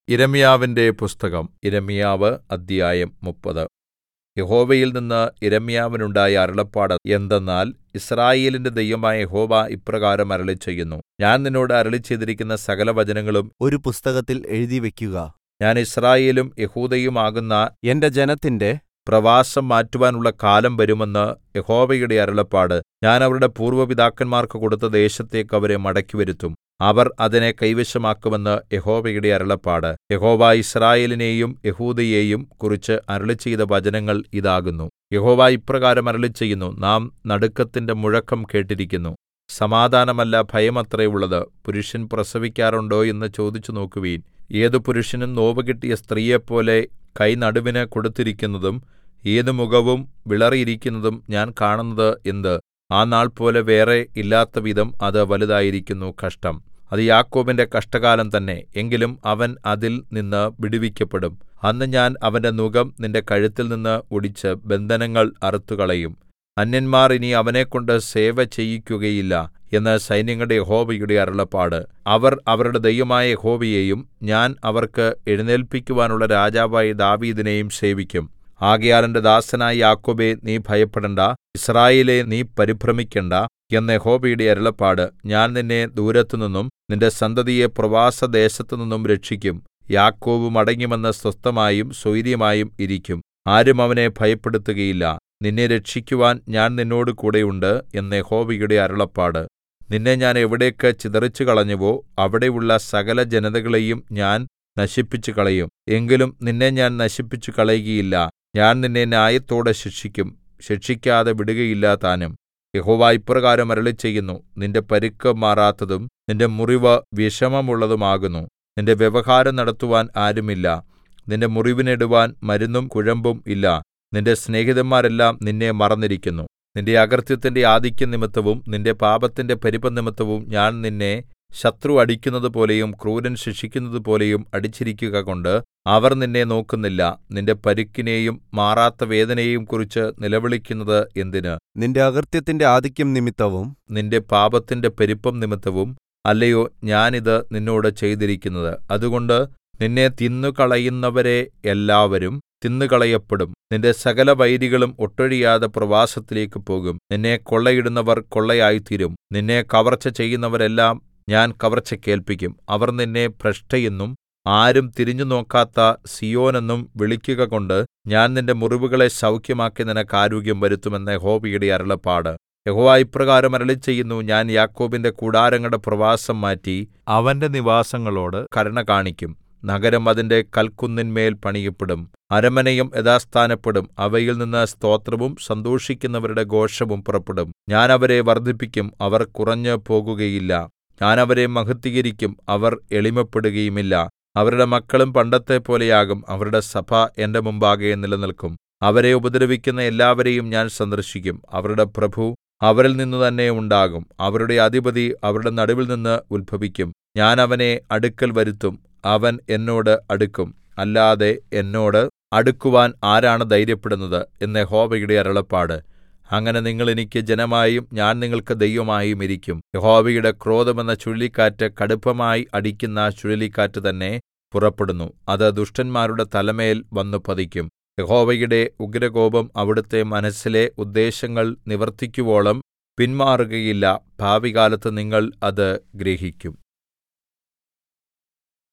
യിരെമ്യാവിന്റെ പുസ്തകം യിരെമ്യാവ് അദ്ധ്യായം മുപ്പത് യഹോവയിൽനിന്ന് യിരെമ്യാവിനുണ്ടായ അരുളപ്പാട് എന്തെന്നാൽ യിസ്രായേലിന്റെ ദൈവമായ യഹോവ ഇപ്രകാരം അരുളിച്ചെയ്യുന്നു ഞാൻ നിന്നോട് അരുളിച്ചെയ്തിരിക്കുന്ന സകലവചനങ്ങളും ഒരു പുസ്തകത്തിൽ എഴുതിവയ്ക്കുക ഞാൻ യിസ്രായേലും യെഹൂദയും ആകുന്ന എന്റെ ജനത്തിന്റെ പ്രവാസം മാറ്റുവാനുള്ള കാലം വരുമെന്ന് യഹോവയുടെ അരുളപ്പാട് ഞാൻ അവരുടെ പൂർവ്വ പിതാക്കന്മാർക്ക് കൊടുത്ത ദേശത്തേക്ക് അവരെ മടക്കിവരുത്തും അവർ അതിനെ കൈവശമാക്കുമെന്ന് യഹോവയുടെ അരുളപ്പാട് യഹോവ യിസ്രായേലിനെയും യെഹൂദയെയും കുറിച്ച് അരുളിച്ചെയ്ത വചനങ്ങൾ ഇതാകുന്നു യഹോവ ഇപ്രകാരം അരുളിച്ചെയ്യുന്നു നാം നടുക്കത്തിന്റെ മുഴക്കം കേട്ടിരിക്കുന്നു സമാധാനമല്ല ഭയമത്രേ ഉള്ളത് പുരുഷൻ പ്രസവിക്കാറുണ്ടോ എന്ന് ചോദിച്ചു നോക്കുവിൻ ഏതു പുരുഷനും നോവുകിട്ടിയ സ്ത്രീയെപ്പോലെ കൈ നടുവിന് കൊടുത്തിരിക്കുന്നതും ഏതു മുഖവും വിളറിയിരിക്കുന്നതും ഞാൻ കാണുന്നത് എന്ത് ആ നാൾ പോലെ വേറെ ഇല്ലാത്തവിധം അത് വലുതായിരിക്കുന്നു കഷ്ടം അത് യാക്കോബിന്റെ കഷ്ടകാലം തന്നെ എങ്കിലും അവൻ അതിൽ നിന്ന് വിടുവിക്കപ്പെടും അന്ന് ഞാൻ അവന്റെ നുകം നിന്റെ കഴുത്തിൽനിന്ന് ഒടിച്ച് ബന്ധനങ്ങൾ അറുത്തുകളയും അന്യന്മാർ ഇനി അവനെക്കൊണ്ട് സേവ ചെയ്യിക്കുകയില്ല എന്ന് സൈന്യങ്ങളുടെ യഹോവയുടെ അരുളപ്പാട് അവർ അവരുടെ ദൈവമായ യഹോവയെയും ഞാൻ അവർക്ക് എഴുന്നേല്പിക്കുവാനുള്ള രാജാവായ ദാവീദിനെയും സേവിക്കും ആകയാൽ എന്റെ ദാസനായ യാക്കോബേ നീ ഭയപ്പെടേണ്ടാ യിസ്രായേലേ നീ പരിഭ്രമിക്കണ്ട എന്ന് യഹോവയുടെ അരുളപ്പാട് ഞാൻ നിന്നെ ദൂരത്തുനിന്നും നിന്റെ സന്തതിയെ പ്രവാസദേശത്തുനിന്നും രക്ഷിക്കും യാക്കോബ് മടങ്ങിവന്ന് സ്വസ്ഥമായും സ്വൈര്യമായും ഇരിക്കും ആരും അവനെ ഭയപ്പെടുത്തുകയില്ല നിന്നെ രക്ഷിക്കുവാൻ ഞാൻ നിന്നോട് കൂടെയുണ്ട് എന്ന് യഹോവയുടെ അരുളപ്പാട് നിന്നെ ഞാൻ എവിടേക്ക് ചിതറിച്ചുകളഞ്ഞുവോ അവിടെയുള്ള സകല ജനതകളെയും ഞാൻ നശിപ്പിച്ചുകളയും എങ്കിലും നിന്നെ ഞാൻ നശിപ്പിച്ചുകളയുകയില്ല ഞാൻ നിന്നെ ന്യായത്തോടെ ശിക്ഷിക്കും ശിക്ഷിക്കാതെ വിടുകയില്ല താനും യഹോവ ഇപ്രകാരം അരുളിച്ചെയ്യുന്നു നിന്റെ പരുക്ക് മാറാത്തതും നിന്റെ മുറിവ് വിഷമമുള്ളതുമാകുന്നു നിന്റെ വ്യവഹാരം നടത്തുവാൻ ആരുമില്ല നിന്റെ മുറിവിനിടുവാൻ മരുന്നും കുഴമ്പും ഇല്ല നിന്റെ സ്നേഹിതന്മാരെല്ലാം നിന്നെ മറന്നിരിക്കുന്നു നിന്റെ അകൃത്യത്തിന്റെ ആധിക്യം നിമിത്തവും നിന്റെ പാപത്തിന്റെ പെരുപ്പംനിമിത്തവും ഞാൻ നിന്നെ ശത്രു അടിക്കുന്നതുപോലെയും ക്രൂരൻ ശിക്ഷിക്കുന്നതുപോലെയും അടിച്ചിരിക്കുകകൊണ്ട് അവർ നിന്നെ നോക്കുന്നില്ല നിന്റെ പരുക്കിനെയും മാറാത്ത വേദനയെയും കുറിച്ച് നിലവിളിക്കുന്നത് എന്തിന് നിന്റെ അകൃത്യത്തിന്റെ ആധിക്യം നിമിത്തവും നിന്റെ പാപത്തിന്റെ പെരുപ്പം നിമിത്തവും അല്ലയോ ഞാൻ ഇത് നിന്നോട് ചെയ്തിരിക്കുന്നത് അതുകൊണ്ട് നിന്നെ തിന്നുകളയുന്നവരെ എല്ലാവരും തിന്നുകളയപ്പെടും നിന്റെ സകല വൈരികളും ഒട്ടൊഴിയാതെ പ്രവാസത്തിലേക്ക് പോകും നിന്നെ കൊള്ളയിടുന്നവർ കൊള്ളയായിത്തീരും നിന്നെ കവർച്ച ചെയ്യുന്നവരെല്ലാം ഞാൻ കവർച്ചയ്ക്കേൽപ്പിക്കും അവർ നിന്നെ ഭ്രഷ്ടയെന്നും ആരും തിരിഞ്ഞു നോക്കാത്ത സിയോനെന്നും വിളിക്കുകകൊണ്ട് ഞാൻ നിന്റെ മുറിവുകളെ സൗഖ്യമാക്കി നിനക്ക് ആരോഗ്യം വരുത്തുമെന്ന് യഹോവയുടെ അരുളപ്പാട് യഹോവ ഇപ്രകാരം അരുളിച്ചെയ്യുന്നു ഞാൻ യാക്കോബിന്റെ കൂടാരങ്ങളുടെ പ്രവാസം മാറ്റി അവന്റെ നിവാസങ്ങളോട് കരുണ കാണിക്കും നഗരം അതിന്റെ കൽക്കുന്നിന്മേൽ പണിയപ്പെടും അരമനയും യഥാസ്ഥാനപ്പെടും അവയിൽ നിന്ന് സ്തോത്രവും സന്തോഷിക്കുന്നവരുടെ ഘോഷവും പുറപ്പെടും ഞാൻ അവരെ വർദ്ധിപ്പിക്കും അവർ കുറഞ്ഞു പോകുകയില്ല ഞാൻ അവരെ മഹത്വീകരിക്കും അവർ എളിമപ്പെടുകയുമില്ല അവരുടെ മക്കളും പണ്ടത്തെ പോലെയാകും അവരുടെ സഭ എന്റെ മുമ്പാകെ നിലനിൽക്കും അവരെ ഉപദ്രവിക്കുന്ന എല്ലാവരെയും ഞാൻ സന്ദർശിക്കും അവരുടെ പ്രഭു അവരിൽ നിന്ന് തന്നെ ഉണ്ടാകും അവരുടെ അധിപതി അവരുടെ നടുവിൽ നിന്ന് ഉത്ഭവിക്കും ഞാൻ അവനെ അടുക്കൽ വരുത്തും അവൻ എന്നോട് അടുക്കും അല്ലാതെ എന്നോട് അടുക്കുവാൻ ആരാണ് ധൈര്യപ്പെടുന്നത് എന്ന് യഹോവയുടെ അരുളപ്പാട് അങ്ങനെ നിങ്ങൾ എനിക്ക് ജനമായും ഞാൻ നിങ്ങൾക്ക് ദൈവമായും ഇരിക്കും യഹോവയുടെ ക്രോധമെന്ന ചുഴലിക്കാറ്റ് കടുപ്പമായി അടിക്കുന്ന ചുഴലിക്കാറ്റ് തന്നെ പുറപ്പെടുന്നു അത് ദുഷ്ടന്മാരുടെ തലമേൽ വന്നു പതിക്കും യഹോവയുടെ ഉഗ്രകോപം അവിടുത്തെ മനസ്സിലെ ഉദ്ദേശങ്ങൾ നിവർത്തിക്കുവോളം പിന്മാറുകയില്ല ഭാവികാലത്ത് നിങ്ങൾ അത് ഗ്രഹിക്കും